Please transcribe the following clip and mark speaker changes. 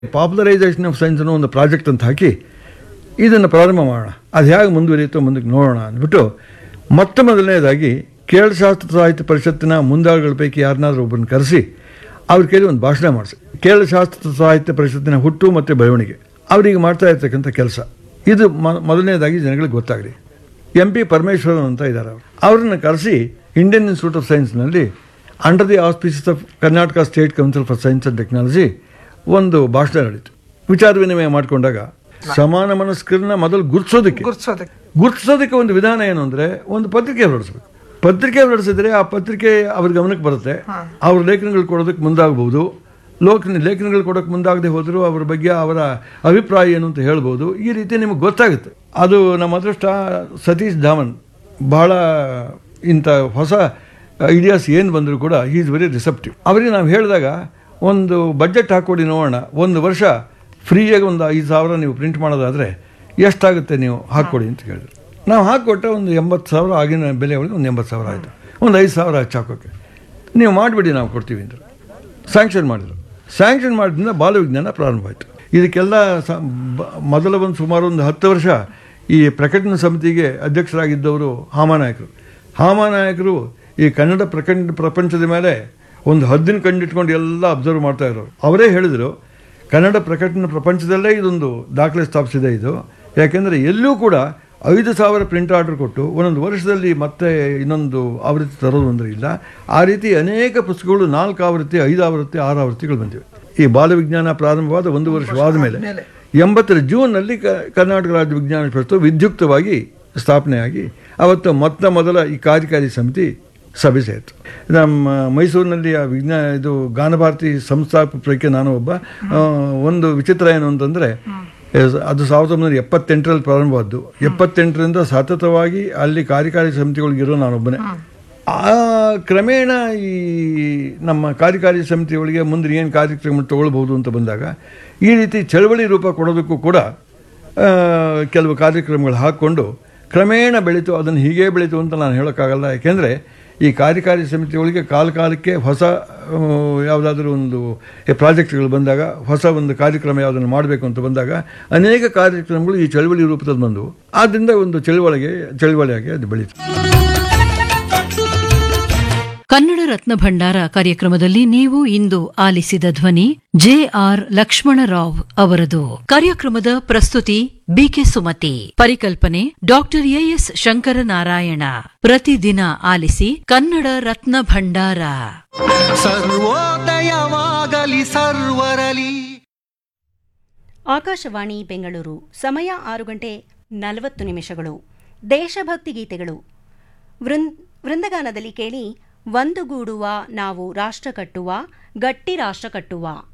Speaker 1: popularisation of science ಅನ್ನೋ ಒಂದು project ಅಂತ ಹಾಕಿ ಇದನ್ನು ಪ್ರಾರಂಭ ಮಾಡೋಣ ಅದು ಹೇಗೆ ಮುಂದುವರಿಯುತ್ತೋ ಮುಂದಕ್ಕೆ ನೋಡೋಣ ಅಂದ್ಬಿಟ್ಟು ಮೊತ್ತ ಮೊದಲನೇದಾಗಿ ಕೇರಳ ಶಾಸ್ತ್ರ ಸಾಹಿತ್ಯ ಪರಿಷತ್ತಿನ ಮುಂದಾಳುಗಳ ಪೈಕಿ ಯಾರನ್ನಾದ್ರೂ ಒಬ್ಬರನ್ನ ಕರೆಸಿ ಅವ್ರ ಕೈಲಿ ಒಂದು ಭಾಷಣ ಮಾಡಿಸಿ ಕೇರಳ ಶಾಸ್ತ್ರ ಸಾಹಿತ್ಯ ಪರಿಷತ್ತಿನ ಹುಟ್ಟು ಮತ್ತು ಬೆಳವಣಿಗೆ ಅವರಿಗೆ ಮಾಡ್ತಾ ಇರ್ತಕ್ಕಂಥ ಕೆಲಸ ಇದು ಮ- ಮೊದಲನೇದಾಗಿ ಜನಗಳಿಗೆ ಗೊತ್ತಾಗಲಿ ಎಂ ಪಿ ಪರಮೇಶ್ವರನ್ ಅಂತ ಇದ್ದಾರೆ ಅವರು ಅವರನ್ನು ಕರೆಸಿ ಇಂಡಿಯನ್ ಇನ್ಸ್ಟಿಟ್ಯೂಟ್ ಆಫ್ ಸೈನ್ಸ್ನಲ್ಲಿ under the auspices of Karnataka state council for science and technology ಒಂದು ಭಾಷಣ ನಡೀತು ವಿಚಾರ ವಿನಿಮಯ ಮಾಡಿಕೊಂಡಾಗ ಸಮಾನ ಮನಸ್ಕರನ್ನ ಮೊದಲು ಗುರುತಿಸೋದಕ್ಕೆ
Speaker 2: ಗುರ್ಸೋದಕ್ಕೆ
Speaker 1: ಗುರುತಿಸೋದಕ್ಕೆ ಒಂದು ವಿಧಾನ ಏನು ಅಂದರೆ ಒಂದು ಪತ್ರಿಕೆ ಹೊರಡಿಸ್ಬೇಕು ಪತ್ರಿಕೆ ಹೊರಡಿಸಿದ್ರೆ ಆ ಪತ್ರಿಕೆ ಅವ್ರ ಗಮನಕ್ಕೆ ಬರುತ್ತೆ ಅವ್ರ ಲೇಖನಗಳು ಕೊಡೋದಕ್ಕೆ ಮುಂದಾಗಬಹುದು ಲೋಕ ಲೇಖನಗಳು ಕೊಡೋಕ್ಕೆ ಮುಂದಾಗದೆ ಹೋದರೂ ಅವ್ರ ಬಗ್ಗೆ ಅವರ ಅಭಿಪ್ರಾಯ ಏನು ಅಂತ ಹೇಳ್ಬೋದು ಈ ರೀತಿ ನಿಮಗೆ ಗೊತ್ತಾಗುತ್ತೆ ಅದು ನಮ್ಮ ಅದೃಷ್ಟ ಸತೀಶ್ ಧಾಮನ್ ಬಹಳ ಇಂಥ ಹೊಸ ಐಡಿಯಾಸ್ ಏನು ಬಂದರೂ ಕೂಡ ಹೀ ಇಸ್ ವೆರಿ ರಿಸೆಪ್ಟಿವ್ ಅವರಿಗೆ ನಾವು ಹೇಳಿದಾಗ ಒಂದು ಬಜೆಟ್ ಹಾಕ್ಕೊಡಿ ನೋಡೋಣ ಒಂದು ವರ್ಷ ಫ್ರೀಯಾಗಿ ಒಂದು ಐದು ಸಾವಿರ ನೀವು ಪ್ರಿಂಟ್ ಮಾಡೋದಾದರೆ ಎಷ್ಟಾಗುತ್ತೆ ನೀವು ಹಾಕ್ಕೊಡಿ ಅಂತ ಕೇಳಿದ್ರು ನಾವು ಹಾಕ್ಕೊಟ್ರೆ ಒಂದು ಎಂಬತ್ತು ಸಾವಿರ ಆಗಿನ ಬೆಲೆ ಒಳಗೆ ಒಂದು ಎಂಬತ್ತು ಸಾವಿರ ಆಯಿತು ಒಂದು ಐದು ಸಾವಿರ ಹಚ್ಚಿ ಹಾಕೋಕ್ಕೆ ನೀವು ಮಾಡಿಬಿಡಿ ನಾವು ಕೊಡ್ತೀವಿ ಅಂದರು ಸ್ಯಾಂಕ್ಷನ್ ಮಾಡಿದರು ಸ್ಯಾಂಕ್ಷನ್ ಮಾಡಿದ್ರಿಂದ ಬಾಲವಿಜ್ಞಾನ ಪ್ರಾರಂಭ ಆಯಿತು ಇದಕ್ಕೆಲ್ಲ ಸ ಬ- ಮೊದಲ ಒಂದು ಸುಮಾರು ಒಂದು ಹತ್ತು ವರ್ಷ ಈ ಪ್ರಕಟಣಾ ಸಮಿತಿಗೆ ಅಧ್ಯಕ್ಷರಾಗಿದ್ದವರು ಹಾಮಾನಾಯಕರು ಹಾಮಾನಾಯಕರು ಈ ಕನ್ನಡ ಪ್ರಕಟ ಪ್ರಪಂಚದ ಮೇಲೆ ಒಂದು ಹದ್ದಿನ ಕಂಡಿಟ್ಕೊಂಡು ಎಲ್ಲ ಅಬ್ಸರ್ವ್ ಮಾಡ್ತಾ ಇರೋರು ಅವರೇ ಹೇಳಿದರು ಕನ್ನಡ ಪ್ರಕಟಣೆ ಪ್ರಪಂಚದಲ್ಲೇ ಇದೊಂದು ದಾಖಲೆ ಸ್ಥಾಪಿಸಿದೆ ಇದು ಯಾಕೆಂದರೆ ಎಲ್ಲೂ ಕೂಡ ಐದು ಸಾವಿರ ಪ್ರಿಂಟ್ ಆರ್ಡರ್ ಕೊಟ್ಟು ಒಂದೊಂದು ವರ್ಷದಲ್ಲಿ ಮತ್ತೆ ಇನ್ನೊಂದು ಆವೃತ್ತಿ ತರೋದು ಅಂದರೆ ಇಲ್ಲ ಆ ರೀತಿ ಅನೇಕ ಪುಸ್ತಕಗಳು ನಾಲ್ಕು ಆವೃತ್ತಿ ಐದು ಆವೃತ್ತಿ ಆರು ಆವೃತ್ತಿಗಳು ಬಂದಿವೆ ಈ ಬಾಲವಿಜ್ಞಾನ ಪ್ರಾರಂಭವಾದ ಒಂದು ವರ್ಷವಾದ ಮೇಲೆ ಎಂಬತ್ತರ ಜೂನ್ನಲ್ಲಿ ಕ ಕರ್ನಾಟಕ ರಾಜ್ಯ ವಿಜ್ಞಾನ ಪರಿಷತ್ತು ವಿದ್ಯುಕ್ತವಾಗಿ ಸ್ಥಾಪನೆಯಾಗಿ ಅವತ್ತು ಮೊತ್ತ ಮೊದಲ ಈ ಕಾರ್ಯಕಾರಿ ಸಮಿತಿ ಸಭೆ ಸೇರಿತು ನಮ್ಮ ಮೈಸೂರಿನಲ್ಲಿ ಆ ವಿಜ್ಞಾನ ಇದು ಗಾನಭಾರತಿ ಸಂಸ್ಥಾಪಕರಿಗೆ ನಾನು ಒಬ್ಬ ಆ, ಒಂದು ವಿಚಿತ್ರ ಏನು ಅಂತಂದರೆ ಅದು ಸಾವಿರದ ಒಂಬೈನೂರ ಎಪ್ಪತ್ತೆಂಟರಲ್ಲಿ ಪ್ರಾರಂಭವಾದ್ದು ಎಪ್ಪತ್ತೆಂಟರಿಂದ ಸತತವಾಗಿ ಅಲ್ಲಿ ಕಾರ್ಯಕಾರಿ ಸಮಿತಿಗಳಿಗಿರೋ ನಾನೊಬ್ಬನೇ ಆ ಕ್ರಮೇಣ ಈ ನಮ್ಮ ಕಾರ್ಯಕಾರಿ ಸಮಿತಿಯೊಳಗೆ ಮುಂದೆ ಏನು ಕಾರ್ಯಕ್ರಮ ತಗೊಳ್ಬೋದು ಅಂತ ಬಂದಾಗ ಈ ರೀತಿ ಚಳವಳಿ ರೂಪ ಕೊಡೋದಕ್ಕೂ ಕೂಡ ಆ, ಕೆಲವು ಕಾರ್ಯಕ್ರಮಗಳು ಹಾಕ್ಕೊಂಡು ಕ್ರಮೇಣ ಬೆಳೀತು ಅದನ್ನು ಹೀಗೆ ಬೆಳೀತು ಅಂತ ನಾನು ಹೇಳೋಕ್ಕಾಗಲ್ಲ ಯಾಕೆಂದರೆ ಈ ಕಾರ್ಯಕಾರಿ ಸಮಿತಿಯೊಳಗೆ ಕಾಲ ಕಾಲಕ್ಕೆ ಹೊಸ ಯಾವುದಾದ್ರೂ ಒಂದು ಪ್ರಾಜೆಕ್ಟ್ಗಳು ಬಂದಾಗ ಹೊಸ ಒಂದು ಕಾರ್ಯಕ್ರಮ ಯಾವುದನ್ನು ಮಾಡಬೇಕು ಅಂತ ಬಂದಾಗ ಅನೇಕ ಕಾರ್ಯಕ್ರಮಗಳು ಈ ಚಳವಳಿ ರೂಪದಲ್ಲಿ ಬಂದವು ಆದ್ದರಿಂದ ಒಂದು ಚಳುವಳಿಗೆ ಚಳುವಳಿಯಾಗಿ ಅದು ಬೆಳೀತು
Speaker 3: ಕನ್ನಡ ರತ್ನ ಭಂಡಾರ ಕಾರ್ಯಕ್ರಮದಲ್ಲಿ ನೀವು ಇಂದು ಆಲಿಸಿದ ಧ್ವನಿ ಜೆ ಆರ್ ಲಕ್ಷ್ಮಣರಾವ್ ಅವರದು ಕಾರ್ಯಕ್ರಮದ ಪ್ರಸ್ತುತಿ ಬಿಕೆ ಸುಮತಿ ಪರಿಕಲ್ಪನೆ ಡಾಕ್ಟರ್ ಎಎಸ್ ಶಂಕರನಾರಾಯಣ ಪ್ರತಿದಿನ ಆಲಿಸಿ ಕನ್ನಡ ರತ್ನ ಭಂಡಾರ
Speaker 4: ಸರ್ವೋದಯವಾಗಲಿ ಸರ್ವರಲಿ
Speaker 5: ಆಕಾಶವಾಣಿ ಬೆಂಗಳೂರು ಸಮಯ ಆರು ಗಂಟೆ ನಲವತ್ತು ನಿಮಿಷಗಳು ದೇಶಭಕ್ತಿ ಗೀತೆಗಳು ವೃಂದ್ ವೃಂದಗಾನದಲ್ಲಿ ಕೇಳಿ ಒಂದುಗೂಡುವ ನಾವು ರಾಷ್ಟ್ರ ಕಟ್ಟುವ ಗಟ್ಟಿ ರಾಷ್ಟ್ರ ಕಟ್ಟುವ